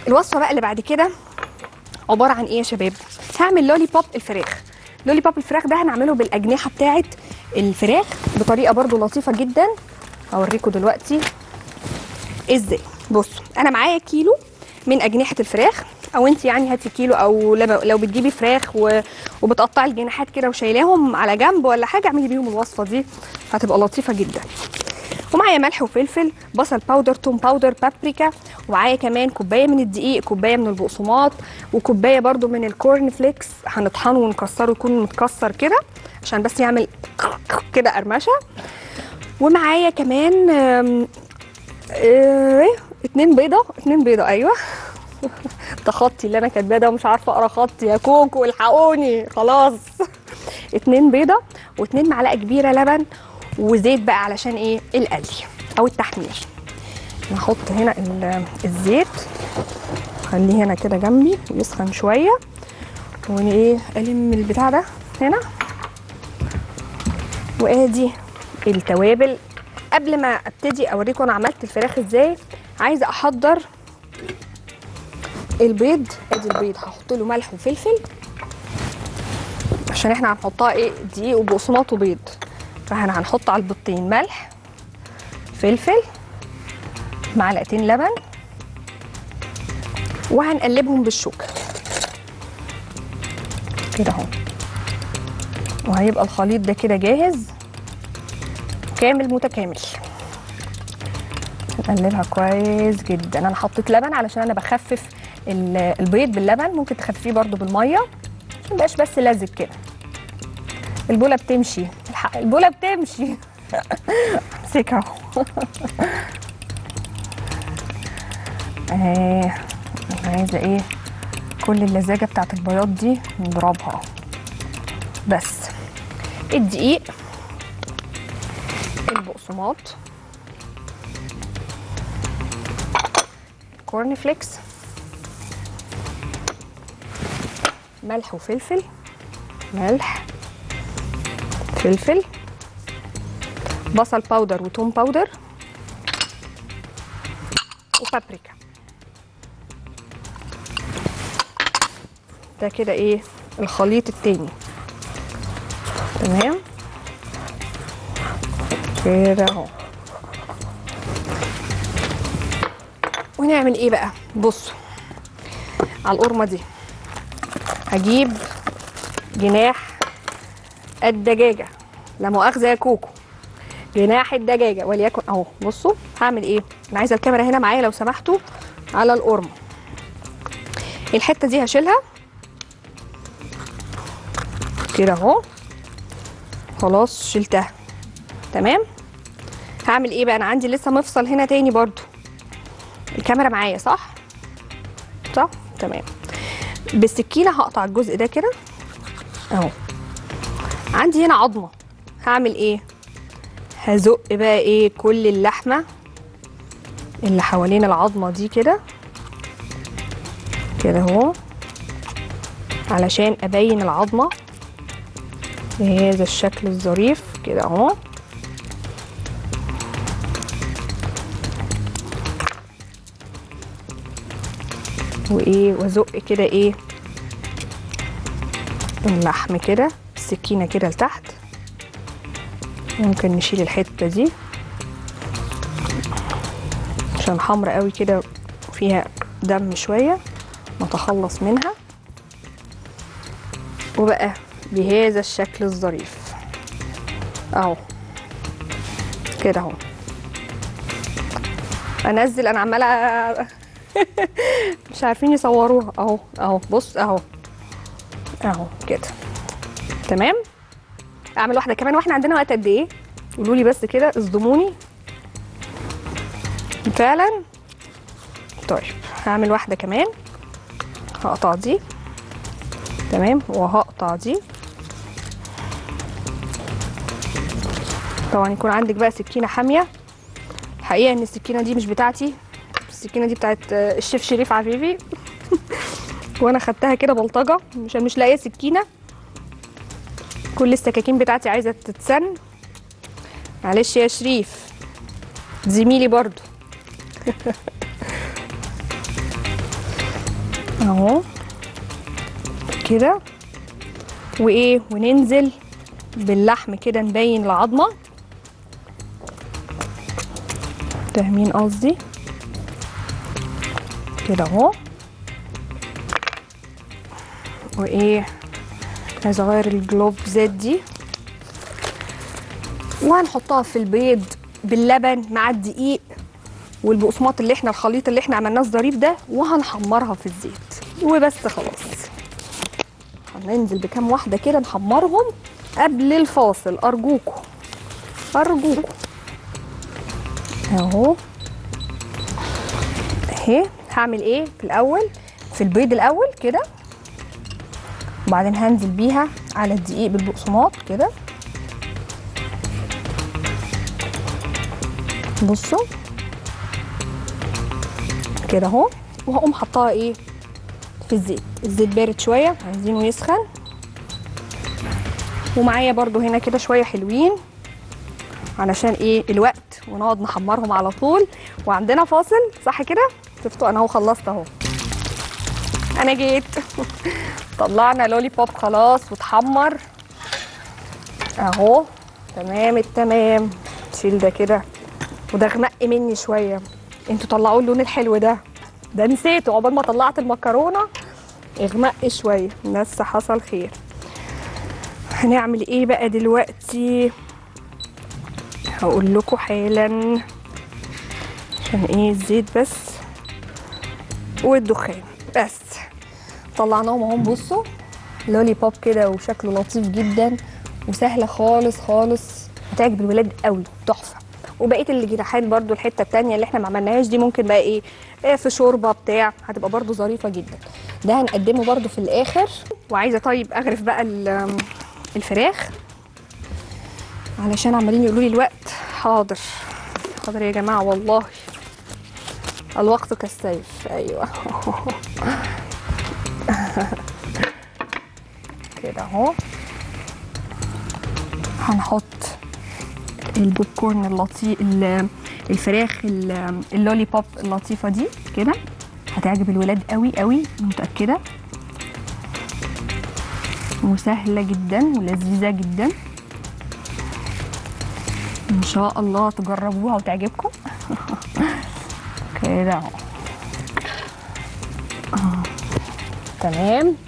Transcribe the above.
الوصفه بقى اللي بعد كده عباره عن ايه يا شباب هعمل لولي بوب الفراخ لولي بوب الفراخ ده هنعمله بالاجنحه بتاعه الفراخ بطريقه برضو لطيفه جدا هوريكم دلوقتي ازاي بصوا انا معايا كيلو من اجنحه الفراخ او انت يعني هاتي كيلو او لما- لو بتجيبي فراخ و... وبتقطعي الجناحات كده وشايلاهم على جنب ولا حاجه اعملي بيهم الوصفه دي هتبقى لطيفه جدا ومعايا ملح وفلفل بصل باودر توم باودر بابريكا ومعايا كمان كوبايه من الدقيق كوبايه من البقسماط وكوبايه برضو من الكورن فليكس هنطحنه ونكسره يكون متكسر كده عشان بس يعمل كده قرمشه ومعايا كمان آم، آه، اتنين بيضه اتنين بيضه ايوه ده خطي اللي انا كاتباه ده ومش عارفه اقرا خطي يا كوكو الحقوني خلاص اتنين بيضه واتنين معلقه كبيره لبن وزيت بقى علشان ايه القلي او التحمير نحط هنا ال- الزيت خليه هنا كده جنبي يسخن شويه وايه الم البتاع ده هنا وادي التوابل قبل ما ابتدي اوريكم انا عملت الفراخ ازاي عايزه احضر البيض ادي البيض هحط له ملح وفلفل عشان احنا هنحطها ايه دقيق وبقسماط وبيض فاحنا هنحط على البيضتين ملح فلفل معلقتين لبن وهنقلبهم بالشوكه كده اهو وهيبقى الخليط ده كده جاهز كامل متكامل نقلبها كويس جدا انا حطيت لبن علشان انا بخفف ال- البيض باللبن ممكن تخففيه برضو بالميه عشان ميبقاش بس لازق كده البوله بتمشي الحق البوله بتمشي امسكها اهو اهي انا عايزه ايه كل اللزاجه بتاعت البياض دي نضربها بس الدقيق البقسماط كورن فليكس ملح وفلفل ملح فلفل بصل باودر وتوم باودر وبابريكا ده كده ايه الخليط التاني تمام كده اهو ونعمل ايه بقى بصوا على القرمه دي هجيب جناح الدجاجه لا مؤاخذه يا كوكو جناح الدجاجه وليكن اهو بصوا هعمل ايه انا عايزه الكاميرا هنا معايا لو سمحتوا على القرمه الحته دي هشيلها كده اهو خلاص شلتها تمام هعمل ايه بقى انا عندي لسه مفصل هنا تاني برضو الكاميرا معايا صح صح تمام بالسكينه هقطع الجزء ده كده اهو عندي هنا عظمه هعمل ايه هزق بقى ايه كل اللحمه اللي حوالين العظمه دي كده كده اهو علشان ابين العظمه بهذا الشكل الظريف كده اهو وايه وازق كده ايه اللحم كده السكينه كده لتحت ممكن نشيل الحته دي عشان حمرا قوي كده وفيها دم شويه نتخلص منها وبقى بهذا الشكل الظريف اهو كده اهو انزل انا عماله مش عارفين يصوروها اهو اهو بص اهو اهو كده تمام اعمل واحده كمان واحنا عندنا وقت قد ايه قولوا لي بس كده اصدموني فعلا طيب هعمل واحده كمان هقطع دي تمام وهقطع دي طبعا يكون عندك بقى سكينه حاميه الحقيقه ان السكينه دي مش بتاعتي السكينه دي بتاعت آه، الشيف شريف عفيفي وانا خدتها كده بلطجه عشان مش لاقيه سكينه كل السكاكين بتاعتي عايزه تتسن معلش يا شريف زميلي برضو اهو كده وايه وننزل باللحم كده نبين العظمه فاهمين قصدي كده اهو وايه عايزه اغير الجلوفزات دي وهنحطها في البيض باللبن مع الدقيق والبقسماط اللي احنا الخليط اللي احنا عملناه الظريف ده وهنحمرها في الزيت وبس خلاص هننزل بكام واحده كده نحمرهم قبل الفاصل ارجوكم ارجوكم اهو اهي هعمل ايه في الاول في البيض الاول كده وبعدين هنزل بيها على الدقيق بالبقسماط كده بصوا كده اهو وهقوم حطاها ايه في الزيت الزيت بارد شويه عايزينه يسخن ومعايا برضو هنا كده شويه حلوين علشان ايه الوقت ونقعد نحمرهم على طول وعندنا فاصل صح كده شفتوا انا اهو خلصت اهو انا جيت طلعنا لولي بوب خلاص واتحمر اهو تمام التمام شيل ده كده وده غمق مني شويه انتوا طلعوا اللون الحلو ده ده نسيته عقبال ما طلعت المكرونه اغمق شويه بس حصل خير هنعمل ايه بقى دلوقتي هقول لكم حالا عشان ايه الزيت بس والدخان بس طلعناهم اهم بصوا لولي بوب كده وشكله لطيف جدا وسهله خالص خالص هتعجب الولاد قوي تحفه وبقيه الجناحات برضو الحته التانية اللي احنا ما عملناهاش دي ممكن بقى ايه, إيه في شوربه بتاع هتبقى برضو ظريفه جدا ده هنقدمه برضو في الاخر وعايزه طيب اغرف بقى ال- الفراخ علشان عمالين يقولوا لي الوقت حاضر حاضر يا جماعه والله الوقت كالسيف ايوه كده اهو هنحط البوب كورن اللطيف الفراخ ال- اللولي بوب اللطيفه دي كده هتعجب الولاد قوي قوي متاكده وسهله جدا ولذيذه جدا ان شاء الله تجربوها وتعجبكم كده اهو آه. تمام